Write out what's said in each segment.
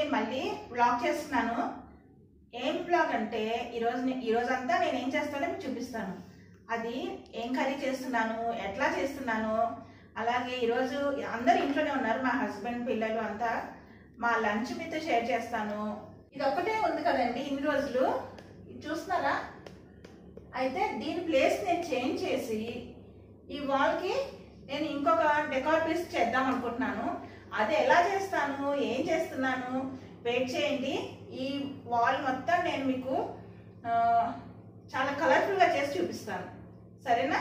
నేను మళ్ళీ బ్లాగ్ చేస్తున్నాను ఏం బ్లాగ్ అంటే ఈరోజు నే- ఈరోజు అంతా నేను ఏం చేస్తానో మీకు చూపిస్తాను అది ఏం కర్రీ చేస్తున్నాను ఎట్లా చేస్తున్నాను అలాగే ఈరోజు అందరు ఇంట్లోనే ఉన్నారు మా హస్బెండ్ పిల్లలు అంతా మా లంచ్ మీతో షేర్ చేస్తాను ఇది ఒక్కటే ఉంది కదండి ఇన్ని రోజులు ఇది చూస్తున్నారా అయితే దీని ప్లేస్ నేను చేంజ్ చేసి ఈ వాల్కి నేను ఇంకొక డెకార్ పీస్ చేద్దాం అనుకుంటున్నాను అది ఎలా చేస్తాను ఏం చేస్తున్నాను వెయిట్ చేయండి ఈ వాల్ మొత్తం నేను మీకు ఆ, చాలా కలర్ఫుల్గా చేసి చూపిస్తాను సరేనా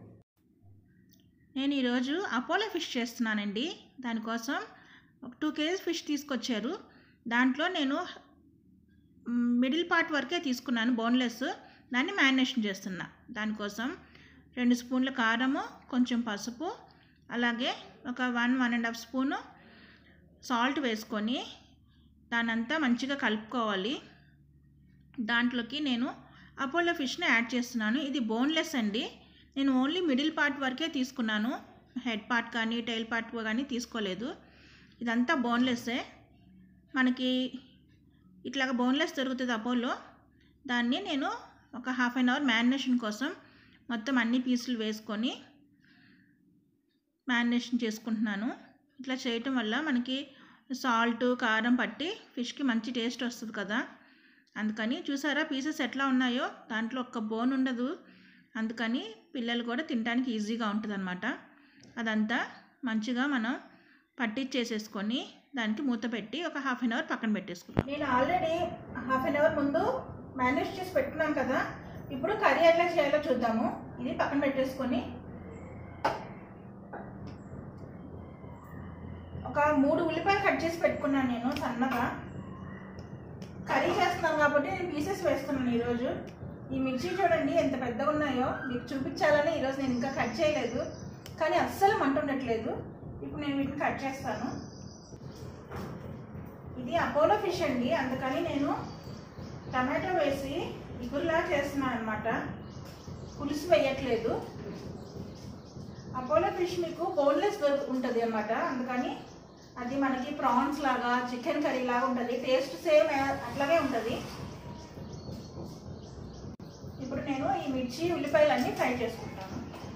నేను ఈరోజు అపోలో ఫిష్ చేస్తున్నానండి దానికోసం ఒక టూ కేజీస్ ఫిష్ తీసుకొచ్చారు దాంట్లో నేను మిడిల్ పార్ట్ వరకే తీసుకున్నాను బోన్లెస్ దాన్ని మ్యారినేషన్ చేస్తున్నా దానికోసం రెండు స్పూన్ల కారము కొంచెం పసుపు అలాగే ఒక one one and half spoon salt వేసుకొని దానంతా మంచిగా కలుపుకోవాలి దాంట్లోకి నేను అపోలో ఫిష్ని యాడ్ చేస్తున్నాను ఇది బోన్లెస్ అండి నేను ఓన్లీ మిడిల్ పార్ట్ వరకే తీసుకున్నాను హెడ్ పార్ట్ కానీ టైల్ పార్ట్ కానీ తీసుకోలేదు ఇదంతా బోన్లెస్సే మనకి ఇట్లాగ బోన్లెస్ దొరుకుతుంది అపోలో దాన్ని నేను ఒక హాఫ్ అన్ అవర్ మ్యారినేషన్ కోసం మొత్తం అన్ని పీసులు వేసుకొని మ్యారినేషన్ చేసుకుంటున్నాను ఇట్లా చేయటం వల్ల మనకి సాల్ట్ కారం పట్టి ఫిష్కి మంచి టేస్ట్ వస్తుంది కదా అందుకని చూసారా పీసెస్ ఎట్లా ఉన్నాయో దాంట్లో ఒక్క బోన్ ఉండదు అందుకని పిల్లలు కూడా తినడానికి ఈజీగా ఉంటుంది అనమాట అదంతా మంచిగా మనం పట్టించేసేసుకొని దానికి మూత పెట్టి ఒక హాఫ్ అన్ అవర్ పక్కన పెట్టేసుకున్నాం నేను ఆల్రెడీ హాఫ్ అన్ అవర్ ముందు మేనేజ్ చేసి పెట్టుకున్నాం కదా ఇప్పుడు కర్రీ ఎట్లా చేయాలో చూద్దాము ఇది పక్కన పెట్టేసుకొని ఒక మూడు ఉల్లిపాయలు కట్ చేసి పెట్టుకున్నాను నేను సన్నగా కర్రీ చేస్తున్నాను కాబట్టి నేను పీసెస్ వేస్తున్నాను ఈరోజు ఈ మిర్చి చూడండి ఎంత పెద్దగా ఉన్నాయో మీకు చూపించాలని ఈరోజు నేను ఇంకా కట్ చేయలేదు కానీ అస్సలు మంట ఉండట్లేదు ఇప్పుడు నేను వీటిని కట్ చేస్తాను ఇది అపోలో ఫిష్ అండి అందుకని నేను టమాటో వేసి ఇగురులా చేస్తున్నాను అనమాట పులుసు వేయట్లేదు అపోలో ఫిష్ మీకు బోన్లెస్ ఉంటుంది అనమాట అందుకని అది మనకి ప్రాన్స్ లాగా చికెన్ కర్రీ లాగా ఉంటుంది టేస్ట్ సేమ్ అట్లాగే ఉంటుంది ఇప్పుడు నేను ఈ మిర్చి ఉల్లిపాయలన్నీ ఫ్రై చేసుకుంటాను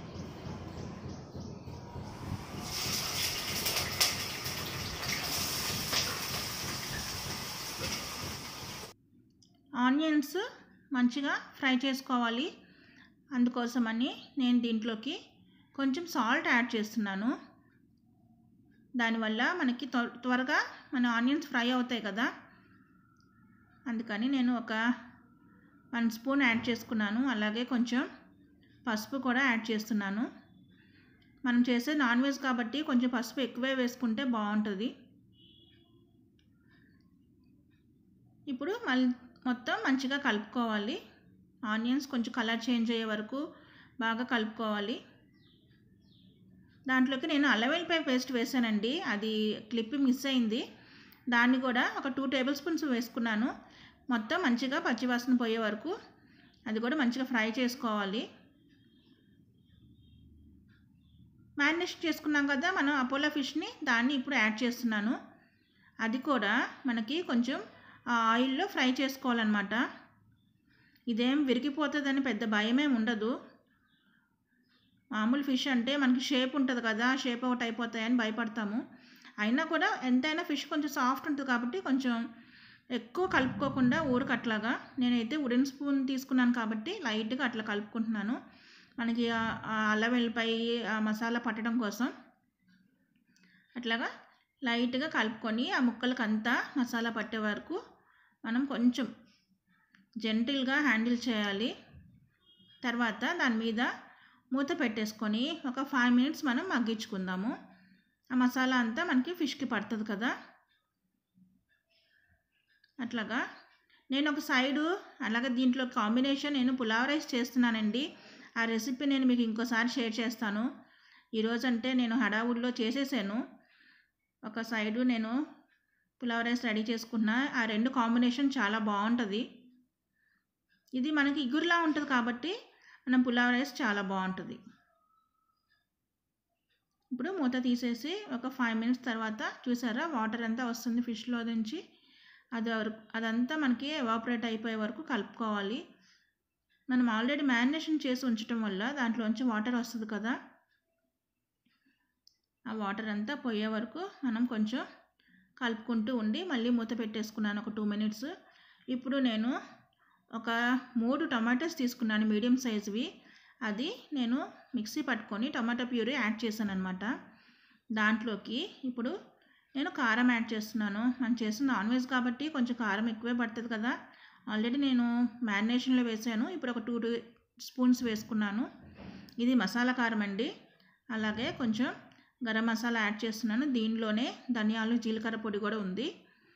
ఆనియన్స్ మంచిగా ఫ్రై చేసుకోవాలి అందుకోసమని నేను దీంట్లోకి కొంచెం సాల్ట్ యాడ్ చేస్తున్నాను దానివల్ల మనకి త్వ- త్వరగా మన ఆనియన్స్ ఫ్రై అవుతాయి కదా అందుకని నేను ఒక వన్ స్పూన్ యాడ్ చేసుకున్నాను అలాగే కొంచెం పసుపు కూడా యాడ్ చేస్తున్నాను మనం చేసే నాన్ వెజ్ కాబట్టి కొంచెం పసుపు ఎక్కువే వేసుకుంటే బాగుంటుంది ఇప్పుడు మళ్ళీ మొత్తం మంచిగా కలుపుకోవాలి ఆనియన్స్ కొంచెం కలర్ చేంజ్ అయ్యే వరకు బాగా కలుపుకోవాలి దాంట్లోకి నేను అల్లం వెల్లిపాయ పేస్ట్ వేసానండి అది క్లిప్ మిస్ అయింది దాన్ని కూడా ఒక టూ టేబుల్ స్పూన్స్ వేసుకున్నాను మొత్తం మంచిగా పచ్చివాసన పోయే వరకు అది కూడా మంచిగా ఫ్రై చేసుకోవాలి మ్యారినేషన్ చేసుకున్నాం కదా మనం అపోలో ఫిష్ని దాన్ని ఇప్పుడు యాడ్ చేస్తున్నాను అది కూడా మనకి కొంచెం ఆ ఆయిల్లో ఫ్రై చేసుకోవాలన్నమాట ఇదేం విరిగిపోతుందని పెద్ద భయమేం ఉండదు మామూలు ఫిష్ అంటే మనకి షేప్ ఉంటుంది కదా షేప్ ఒకటి అయిపోతాయని భయపడతాము అయినా కూడా ఎంతైనా ఫిష్ కొంచెం సాఫ్ట్ ఉంటుంది కాబట్టి కొంచెం ఎక్కువ కలుపుకోకుండా ఊరికి అట్లాగా నేనైతే ఉడెన్ స్పూన్ తీసుకున్నాను కాబట్టి లైట్గా అట్లా కలుపుకుంటున్నాను మనకి ఆ- ఆ అల్లం వెల్లిపాయ ఆ మసాలా పట్టడం కోసం అట్లాగా లైట్గా కలుపుకొని ఆ ముక్కలకు అంతా మసాలా పట్టే వరకు మనం కొంచెం జెంటిల్గా హ్యాండిల్ చేయాలి తర్వాత దాని మీద మూత పెట్టేసుకొని ఒక ఫైవ్ మినిట్స్ మనం మగ్గించుకుందాము ఆ మసాలా అంతా మనకి ఫిష్కి పడుతుంది కదా అట్లాగా నేను ఒక సైడు అలాగే దీంట్లో కాంబినేషన్ నేను పులావ్ రైస్ చేస్తున్నానండి ఆ రెసిపీ నేను మీకు ఇంకోసారి షేర్ చేస్తాను ఈరోజు అంటే నేను హడావుడిలో చేసేసాను ఒక సైడు నేను పులావ్ రైస్ రెడీ చేసుకున్నా ఆ రెండు కాంబినేషన్ చాలా బాగుంటుంది ఇది మనకి ఇగురులా ఉంటుంది కాబట్టి మనం పులావ్ రైస్ చాలా బాగుంటుంది ఇప్పుడు మూత తీసేసి ఒక ఫైవ్ మినిట్స్ తర్వాత చూసారా వాటర్ అంతా వస్తుంది ఫిష్లో నుంచి అది వరకు అదంతా మనకి ఎవాపరేట్ అయిపోయే వరకు కలుపుకోవాలి మనం ఆల్రెడీ మ్యారినేషన్ చేసి ఉంచడం వల్ల దాంట్లోంచి వాటర్ వస్తుంది కదా ఆ వాటర్ అంతా పోయే వరకు మనం కొంచెం కలుపుకుంటూ ఉండి మళ్ళీ మూత పెట్టేసుకున్నాను ఒక టూ మినిట్స్ ఇప్పుడు నేను ఒక మూడు టమాటాస్ తీసుకున్నాను మీడియం సైజువి అది నేను మిక్సీ పట్టుకొని టమాటా ప్యూరీ యాడ్ చేశాను అనమాట దాంట్లోకి ఇప్పుడు నేను కారం యాడ్ చేస్తున్నాను మనం చేసిన నాన్ వెజ్ కాబట్టి కొంచెం కారం ఎక్కువే పడుతుంది కదా ఆల్రెడీ నేను మ్యారినేషన్లో వేసాను ఇప్పుడు ఒక టూ టూ స్పూన్స్ వేసుకున్నాను ఇది మసాలా కారం అండి అలాగే కొంచెం గరం మసాలా యాడ్ చేస్తున్నాను దీనిలోనే ధనియాలు జీలకర్ర పొడి కూడా ఉంది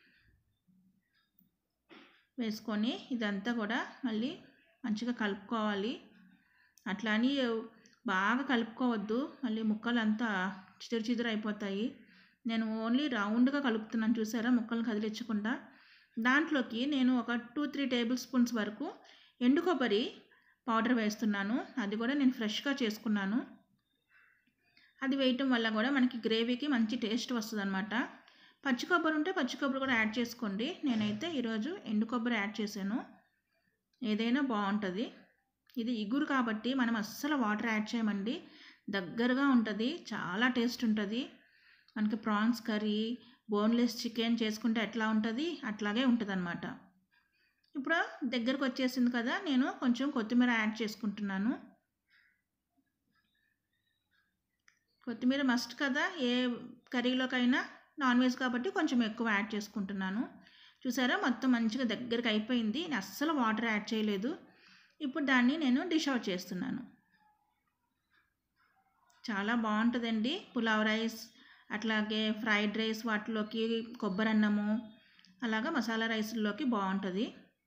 వేసుకొని ఇదంతా కూడా మళ్ళీ మంచిగా కలుపుకోవాలి అట్లా అని బాగా కలుపుకోవద్దు మళ్ళీ ముక్కలు అంతా చిదురు చిదురు అయిపోతాయి నేను ఓన్లీ రౌండ్గా కలుపుతున్నాను చూసారా ముక్కలు కదిలించకుండా దాంట్లోకి నేను ఒక టూ త్రీ టేబుల్ స్పూన్స్ వరకు ఎండు కొబ్బరి పౌడర్ వేస్తున్నాను అది కూడా నేను ఫ్రెష్గా చేసుకున్నాను అది వేయటం వల్ల కూడా మనకి గ్రేవీకి మంచి టేస్ట్ వస్తుంది అనమాట పచ్చి కొబ్బరి ఉంటే పచ్చి కొబ్బరి కూడా యాడ్ చేసుకోండి నేనైతే ఈరోజు ఎండు కొబ్బరి యాడ్ చేశాను ఏదైనా బాగుంటుంది ఇది ఇగురు కాబట్టి మనం అస్సలు వాటర్ యాడ్ చేయమండి దగ్గరగా ఉంటుంది చాలా టేస్ట్ ఉంటుంది మనకి ప్రాన్స్ కర్రీ బోన్లెస్ చికెన్ చేసుకుంటే ఎట్లా ఉంటుంది అట్లాగే ఉంటుంది అనమాట ఇప్పుడు దగ్గరకు వచ్చేసింది కదా నేను కొంచెం కొత్తిమీర యాడ్ చేసుకుంటున్నాను కొత్తిమీర మస్ట్ కదా ఏ కర్రీలోకైనా నాన్ వెజ్ కాబట్టి కొంచెం ఎక్కువ యాడ్ చేసుకుంటున్నాను చూసారా మొత్తం మంచిగా దగ్గరికి అయిపోయింది నేను అస్సలు వాటర్ యాడ్ చేయలేదు ఇప్పుడు దాన్ని నేను డిష్ అవుట్ చేస్తున్నాను చాలా బాగుంటుందండి పులావ్ రైస్ అట్లాగే ఫ్రైడ్ రైస్ వాటిలోకి కొబ్బరి అన్నము అలాగా మసాలా రైస్లోకి బాగుంటుంది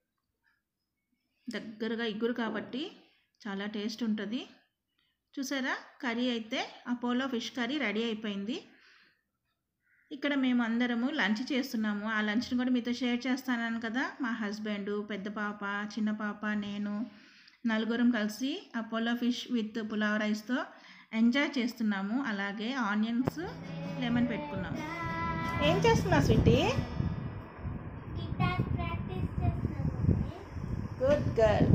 దగ్గరగా ఇగురు కాబట్టి చాలా టేస్ట్ ఉంటుంది చూసారా కర్రీ అయితే అపోలో ఫిష్ కర్రీ రెడీ అయిపోయింది ఇక్కడ మేము అందరము లంచ్ చేస్తున్నాము ఆ లంచ్ని కూడా మీతో షేర్ చేస్తాను కదా మా హస్బెండ్ పెద్ద పాప చిన్న పాప నేను నలుగురం కలిసి అపోలో ఫిష్ విత్ పులావ్ రైస్తో ఎంజాయ్ చేస్తున్నాము అలాగే ఆనియన్స్ లెమన్ పెట్టుకున్నాము ఏం చేస్తున్నా స్వీటీ గిటార్ ప్రాక్టీస్ చేస్తున్నామండి గుడ్ గర్ల్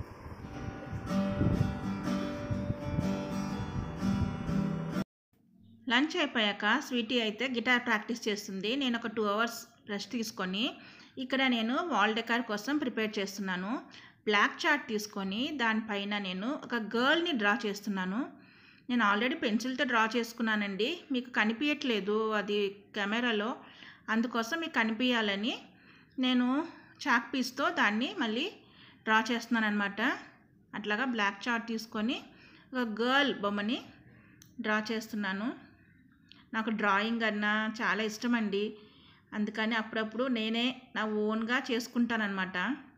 లంచ్ అయిపోయాక స్వీటీ అయితే గిటార్ ప్రాక్టీస్ చేస్తుంది నేను ఒక టూ అవర్స్ రెస్ట్ తీసుకొని ఇక్కడ నేను వాల్ డెకార్ కోసం ప్రిపేర్ చేస్తున్నాను బ్లాక్ చార్ట్ తీసుకొని దానిపైన నేను ఒక గర్ల్ని డ్రా చేస్తున్నాను నేను ఆల్రెడీ పెన్సిల్తో డ్రా చేసుకున్నానండి మీకు కనిపించట్లేదు అది కెమెరాలో అందుకోసం మీకు కనిపించాలని నేను చాక్ పీస్తో దాన్ని మళ్ళీ డ్రా చేస్తున్నాను అనమాట అట్లాగా బ్లాక్ చార్ట్ తీసుకొని ఒక గర్ల్ బొమ్మని డ్రా చేస్తున్నాను నాకు డ్రాయింగ్ అన్నా చాలా ఇష్టం అండి అందుకని అప్పుడప్పుడు నేనే నా ఓన్గా చేసుకుంటానన్నమాట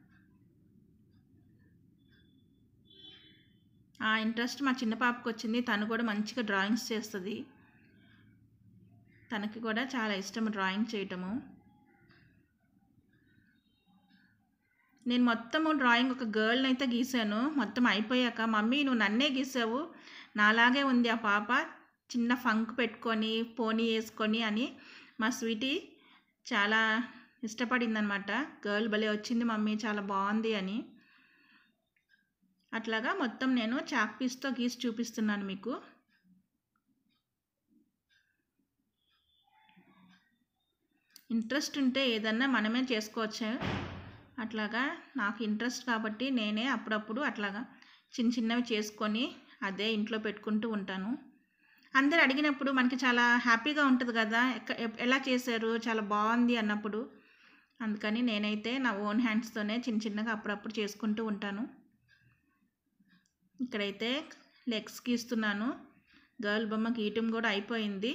ఆ ఇంట్రెస్ట్ మా చిన్న పాపకు వచ్చింది తను కూడా మంచిగా డ్రాయింగ్స్ చేస్తుంది తనకి కూడా చాలా ఇష్టం డ్రాయింగ్ చేయటము నేను మొత్తము డ్రాయింగ్ ఒక గర్ల్ని అయితే గీసాను మొత్తం అయిపోయాక మమ్మీ నువ్వు నన్నే గీసావు నాలాగే ఉంది ఆ పాప చిన్న ఫంక్ పెట్టుకొని పోనీ వేసుకొని అని మా స్వీటీ చాలా ఇష్టపడిందనమాట గర్ల్ భలే వచ్చింది మమ్మీ చాలా బాగుంది అని అట్లాగా మొత్తం నేను చాక్ పీస్తో గీసి చూపిస్తున్నాను మీకు ఇంట్రెస్ట్ ఉంటే ఏదన్నా మనమే చేసుకోవచ్చు అట్లాగా నాకు ఇంట్రెస్ట్ కాబట్టి నేనే అప్పుడప్పుడు అట్లాగా చిన్న చిన్నవి చేసుకొని అదే ఇంట్లో పెట్టుకుంటూ ఉంటాను అందరు అడిగినప్పుడు మనకి చాలా హ్యాపీగా ఉంటుంది కదా ఎక్క- ఎ- ఎలా చేశారు చాలా బాగుంది అన్నప్పుడు అందుకని నేనైతే నా ఓన్ హ్యాండ్స్తోనే చిన్న చిన్నగా అప్పుడప్పుడు చేసుకుంటూ ఉంటాను ఇక్కడైతే లెగ్స్ గీస్తున్నాను గర్ల్ బొమ్మ గీయటం కూడా అయిపోయింది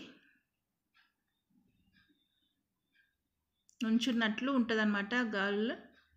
నుంచున్నట్లు ఉంటుందన్నమాట గర్ల్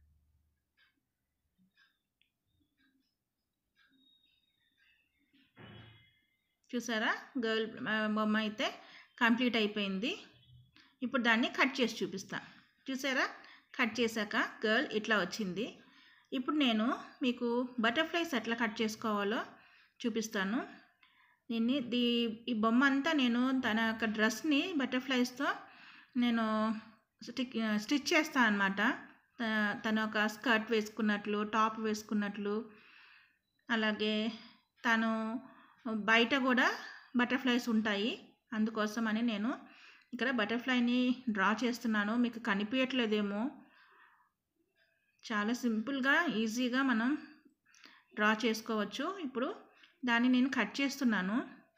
చూసారా గర్ల్ బొమ్మ అయితే కంప్లీట్ అయిపోయింది ఇప్పుడు దాన్ని కట్ చేసి చూపిస్తా చూసారా కట్ చేశాక గర్ల్ ఇట్లా వచ్చింది ఇప్పుడు నేను మీకు బటర్ఫ్లైస్ ఎట్లా కట్ చేసుకోవాలో చూపిస్తాను దీన్ని దీ ఈ బొమ్మ అంతా నేను తన యొక్క డ్రెస్ని బటర్ఫ్లైస్తో నేను స్టిక్ స్టిచ్ చేస్తాను అనమాట తను ఒక స్కర్ట్ వేసుకున్నట్లు టాప్ వేసుకున్నట్లు అలాగే తను బయట కూడా బటర్ఫ్లైస్ ఉంటాయి అందుకోసమని నేను ఇక్కడ బటర్ఫ్లైని డ్రా చేస్తున్నాను మీకు కనిపించట్లేదేమో చాలా సింపుల్గా ఈజీగా మనం డ్రా చేసుకోవచ్చు ఇప్పుడు దాన్ని నేను కట్ చేస్తున్నాను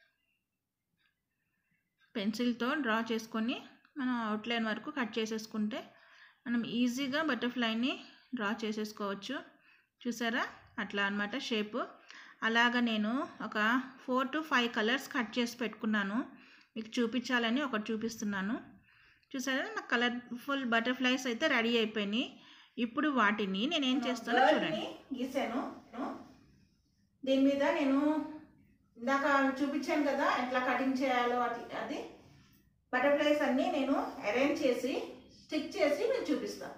పెన్సిల్తో డ్రా చేసుకొని మనం అవుట్లైన్ వరకు కట్ చేసేసుకుంటే మనం ఈజీగా బటర్ఫ్లైని డ్రా చేసేసుకోవచ్చు చూసారా అట్లా అనమాట షేపు అలాగ నేను ఒక four to five colours cut చేసి పెట్టుకున్నాను మీకు చూపించాలని ఒకటి చూపిస్తున్నాను చూసారా నా కలర్ఫుల్ బటర్ఫ్లైస్ అయితే రెడీ అయిపోయినాయి ఇప్పుడు వాటిని నేను ఏం చేస్తానో చూడండి గీసాను దీని మీద నేను ఇందాక చూపించాను కదా ఎట్లా కటింగ్ చేయాలో అది అది బటర్ఫ్లైస్ అన్నీ నేను అరేంజ్ చేసి స్టిక్ చేసి నేను చూపిస్తాను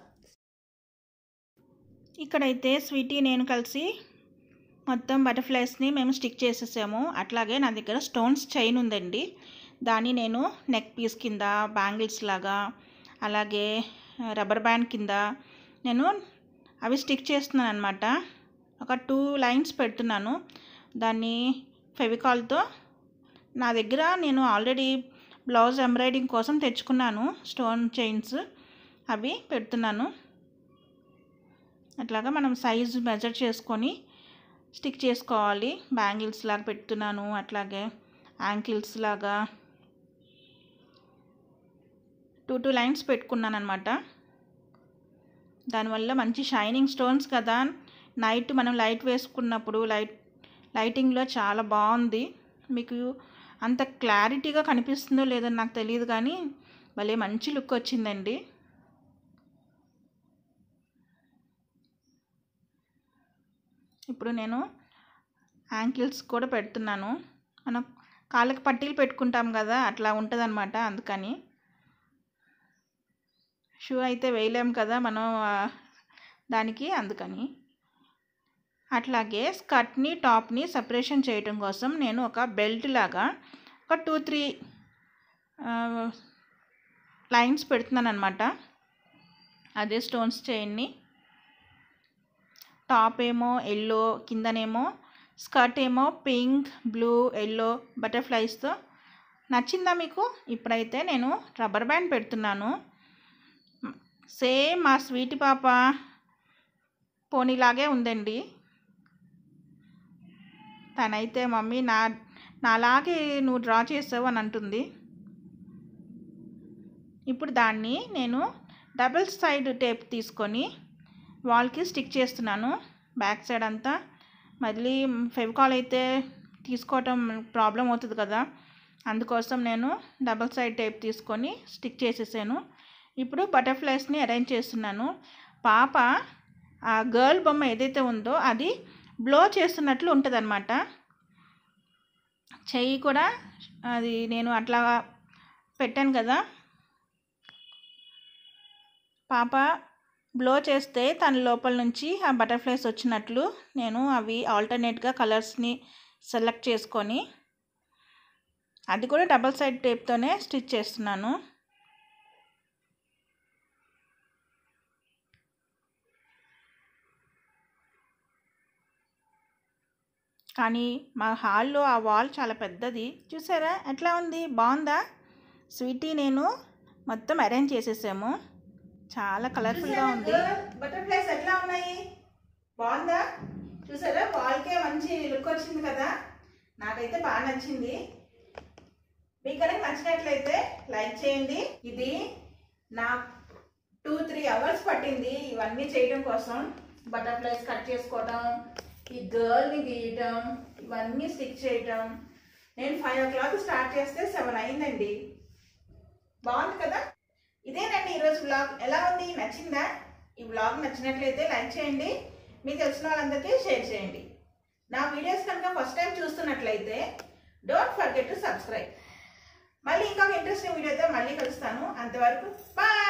ఇక్కడైతే స్వీటీ నేను కలిసి మొత్తం బటర్ఫ్లైస్ని మేము స్టిక్ చేసేసాము అట్లాగే నా దగ్గర స్టోన్స్ చైన్ ఉందండి దాన్ని నేను నెక్ పీస్ కింద బ్యాంగిల్స్ లాగా అలాగే రబ్బర్ బ్యాండ్ కింద నేను అవి స్టిక్ చేస్తున్నాను అనమాట ఒక టూ లైన్స్ పెడుతున్నాను దాన్ని ఫెవికాల్తో నా దగ్గర నేను ఆల్రెడీ బ్లౌజ్ ఎంబ్రాయిడింగ్ కోసం తెచ్చుకున్నాను స్టోన్ చైన్స్ అవి పెడుతున్నాను అట్లాగా మనం సైజు మెజర్ చేసుకొని స్టిక్ చేసుకోవాలి బ్యాంగిల్స్ లాగా పెడుతున్నాను అట్లాగే యాంకిల్స్ లాగా టూ టూ లైన్స్ పెట్టుకున్నాను అనమాట దానివల్ల మంచి షైనింగ్ స్టోన్స్ కదా నైట్ మనం లైట్ వేసుకున్నప్పుడు లైట్ లైటింగ్లో చాలా బాగుంది మీకు అంత క్లారిటీగా కనిపిస్తుందో లేదో నాకు తెలియదు కానీ భలే మంచి లుక్ వచ్చిందండి ఇప్పుడు నేను యాంకిల్స్ కూడా పెడుతున్నాను మనం కాళ్ళకి పట్టీలు పెట్టుకుంటాం కదా అట్లా ఉంటుందన్నమాట అందుకని షూ అయితే వేయలేం కదా మనం దానికి అందుకని అట్లాగే స్కర్ట్ని టాప్ని సపరేషన్ చేయటం కోసం నేను ఒక బెల్ట్ లాగా ఒక టూ త్రీ లైన్స్ పెడుతున్నాను అనమాట అదే స్టోన్స్ చైన్ని టాప్ ఏమో ఎల్లో కిందనేమో స్కర్ట్ ఏమో పింక్ బ్లూ ఎల్లో బటర్ఫ్లైస్తో నచ్చిందా మీకు ఇప్పుడైతే నేను రబ్బర్ బ్యాండ్ పెడుతున్నాను సేమ్ మా స్వీటి పాప పోనీలాగే ఉందండి తనైతే మమ్మీ నా నాలాగే నువ్వు డ్రా చేసావు అని అంటుంది ఇప్పుడు దాన్ని నేను డబుల్ సైడ్ టేప్ తీసుకొని వాల్కి స్టిక్ చేస్తున్నాను బ్యాక్ సైడ్ అంతా మళ్ళీ ఫెవికాల్ అయితే తీసుకోవటం ప్రాబ్లం అవుతుంది కదా అందుకోసం నేను డబుల్ సైడ్ టేప్ తీసుకొని స్టిక్ చేసేసాను ఇప్పుడు బటర్ఫ్లైస్ని అరేంజ్ చేస్తున్నాను పాప ఆ గర్ల్ బొమ్మ ఏదైతే ఉందో అది బ్లో చేస్తున్నట్లు ఉంటుంది అనమాట చెయ్యి కూడా అది నేను అట్లా పెట్టాను కదా పాప బ్లో చేస్తే తన లోపల నుంచి ఆ బటర్ఫ్లైస్ వచ్చినట్లు నేను అవి ఆల్టర్నేట్గా కలర్స్ని సెలెక్ట్ చేసుకొని అది కూడా డబల్ సైడ్ టేప్తోనే స్టిచ్ చేస్తున్నాను కానీ మా హాల్లో ఆ వాల్ చాలా పెద్దది చూసారా ఎట్లా ఉంది బాగుందా స్వీటీ నేను మొత్తం అరేంజ్ చేసేసాము చాలా కలర్ఫుల్గా ఉంది బటర్ఫ్లైస్ ఎట్లా ఉన్నాయి బాగుందా చూసారా వాల్కే మంచి లుక్ వచ్చింది కదా నాకైతే బాగా నచ్చింది మీకు కనుక నచ్చినట్లయితే లైక్ చేయండి ఇది నా టూ త్రీ అవర్స్ పట్టింది ఇవన్నీ చేయడం కోసం బటర్ఫ్లైస్ కట్ చేసుకోవడం ఈ గర్ల్ని గీయటం ఇవన్నీ స్టిక్ చేయటం నేను ఫైవ్ ఓ క్లాక్ స్టార్ట్ చేస్తే సెవెన్ అయిందండి బాగుంది కదా ఇదేనండి ఈరోజు బ్లాగ్ ఎలా ఉంది నచ్చిందా ఈ బ్లాగ్ నచ్చినట్లయితే లైక్ చేయండి మీకు తెలిసిన వాళ్ళందరికీ షేర్ చేయండి నా వీడియోస్ కనుక ఫస్ట్ టైం చూస్తున్నట్లయితే డోంట్ ఫర్గెట్ టు సబ్స్క్రైబ్ మళ్ళీ ఇంకొక ఇంట్రెస్టింగ్ వీడియోతో మళ్ళీ కలుస్తాను అంతవరకు బాయ్